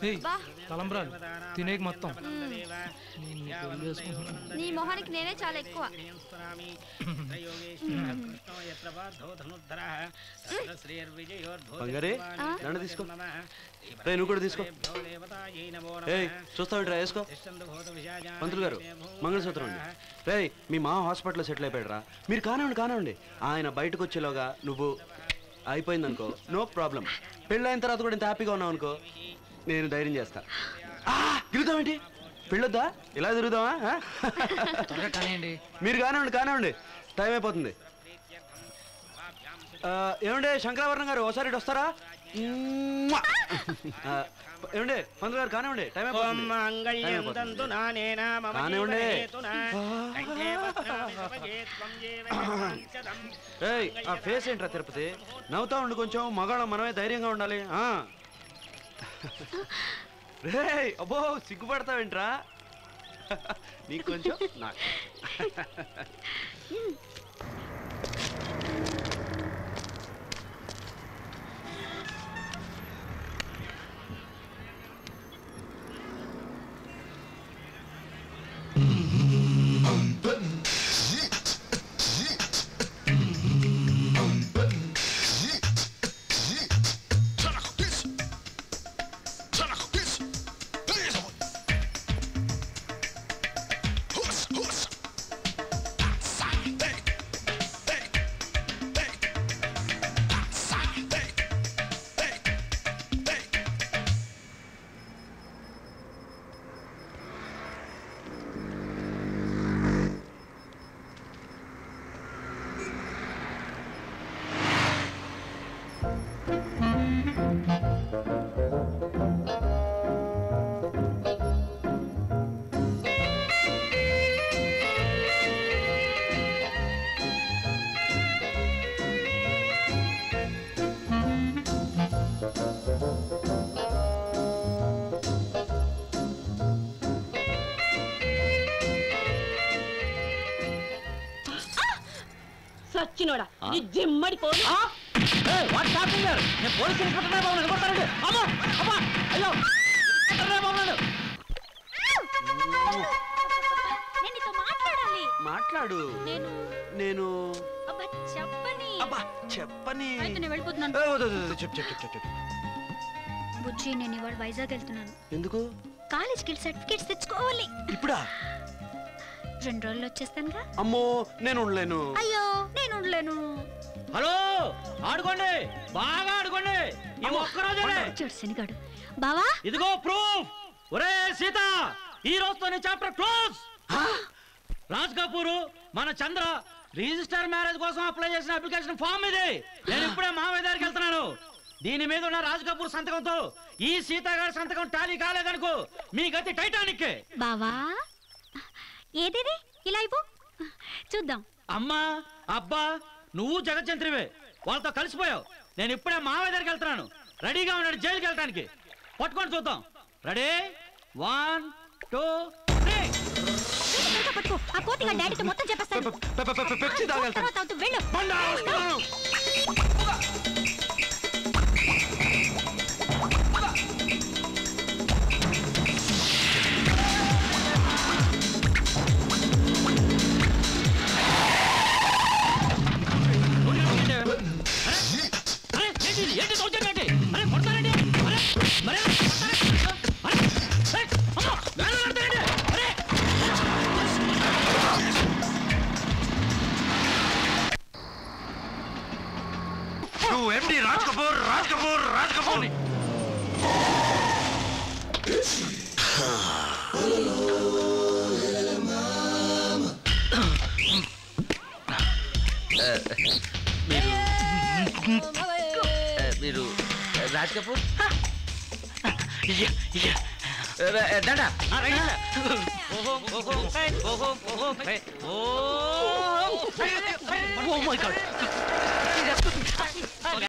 ఏయ్, తలంబ్రాలు తినేకి మొత్తం నిన్ను పెళ్లి చేసుకుంటున్నాను. నీ మొహానికి నేనే చాలా ఎక్కువ బంగారే దండ తీసుకో రే నువ్వు కూడా తీసుకో ఏయ్ చూస్తావు వేసుకో పంతులు గారు మంగళసూత్రం అండి రే మీ మా హాస్పిటల్లో సెటిల్ అయిపోయాడు రా మీరు కానివ్వండి కానివ్వండి ఆయన బయటకు వచ్చేలోగా నువ్వు అయిపోయింది అనుకో నో ప్రాబ్లం పెళ్ళైన తర్వాత కూడా ఇంత హ్యాపీగా ఉన్నావు అనుకో నేను ధైర్యం చేస్తా ఆ, తిరుగుతామేంటి పెళ్ళొద్దా ఇలా తిరుగుదామా ఆ? త్వరగా కానివ్వండి మీరు కానివ్వండి కానివ్వండి టైం అయిపోతుంది ఆ, ఏమండే శంకరాభరణం గారు ఒకసారి ఇటు వస్తారా మ్మ్. ఆ, ఏమండే పంతులు గారు కానివ్వండి టైం అయిపోతుంది టైం అయిపోతుంది. కానివ్వండి ఏయ్ ఆ ఫేస్ ఏంట్రా తిరుపతి నవ్వుతా ఉండు కొంచెం మగాళ్ళం మనమే ధైర్యంగా ఉండాలి ఆ. రేయ్ అబ్బో సిగ్గుపడతావేంట్రా నీకు కొంచెం నాకు సచ్చినోడా నీ జిమ్మడి పోను వాట్స్ హ్యాపింగ్ నేను పోలీస్ ఇన్స్పెక్టర్ బాబు నిలబడతానండి అమ్మా అమ్మా అయ్యో ఎక్కడ్రా బాబు నన్ను నేను నీతో మాట్లాడాలి మాట్లాడు నేను నేను అబ్బా చెప్పని అబ్బా చెప్పని అయితే నేను వెళ్ళిపోతున్నాను ఏ, వద్దు, వద్దు, వద్దు, చెప్పు చెప్పు చెప్పు చెప్పు బుజ్జి నేను ఇవాళ వైజాగ్ వెళ్తున్నాను ఎందుకు కాలేజ్కి వెళ్ళి సర్టిఫికేట్స్ తెచ్చుకోవాలి ఇప్పుడా రెండు రోజులు వచ్చేస్తానుగా అమ్మో నేను ఉండలేను అయ్యో నేను ఉండలేను హలో ఆడుకోండి బాగా ఆడుకోండి ఈ ఒక్కరోజే చూడు శనిగాడు బావా ఇదిగో ప్రూఫ్ ఒరే సీత ఈ రోజుతో నీ చాప్టర్ క్లోజ్ రాజ్ కపూర్ మన చంద్ర రిజిస్టర్ మ్యారేజ్ కోసం అప్లై చేసిన అప్లికేషన్ ఫామ్ ఇది నేను ఇప్పుడే మామయ్య దగ్గరికి వెళ్తున్నాను దీని మీద ఉన్న రాజ్ కపూర్ సంతకంతో ఈ సీత గారి సంతకం టాలీ కాలేదనుకో మీ గతి టైటానిక్ బావా ఏదేది ఇలా ఇవ్వు చూద్దాం అమ్మా అబ్బా నువ్వు జగజ్జంత్రివే వాళ్ళతో కలిసిపోయావు నేను ఇప్పుడే మామయ్య దగ్గరికి వెళ్తున్నాను రెడీగా ఉన్నాడు జైలుకి వెళ్ళటానికి పట్టుకొని చూద్దాం రెడీ వన్ టూ త్రీ త్వరగా పట్టుకో ఆ కోతిగా డాడీతో మొత్తం చెప్పేస్తాను పె- పె- పె- పెప్సీ తాగెళ్తాను. తర్వాత అవుతూ వెళ్ళు బండా, వస్తున్నాను. అరే ఏంటి ఇది? ఏంటి దౌర్జన్యం ఏంటి? అరే కొడతారండి అరే మరే కొడతారా? అరే అరే అమ్మో వేలు పెడతారండి అరే నువ్వు ఎండి రాజ్ కపూర్ రాజ్ కపూర్ రాజ్ కపూర్ మీరు రాజ్ కపూర్ దండ ఆ, రైట్ సార్. ఓహో ఓహో ఓహో ఓహో ఓ మై గాడ్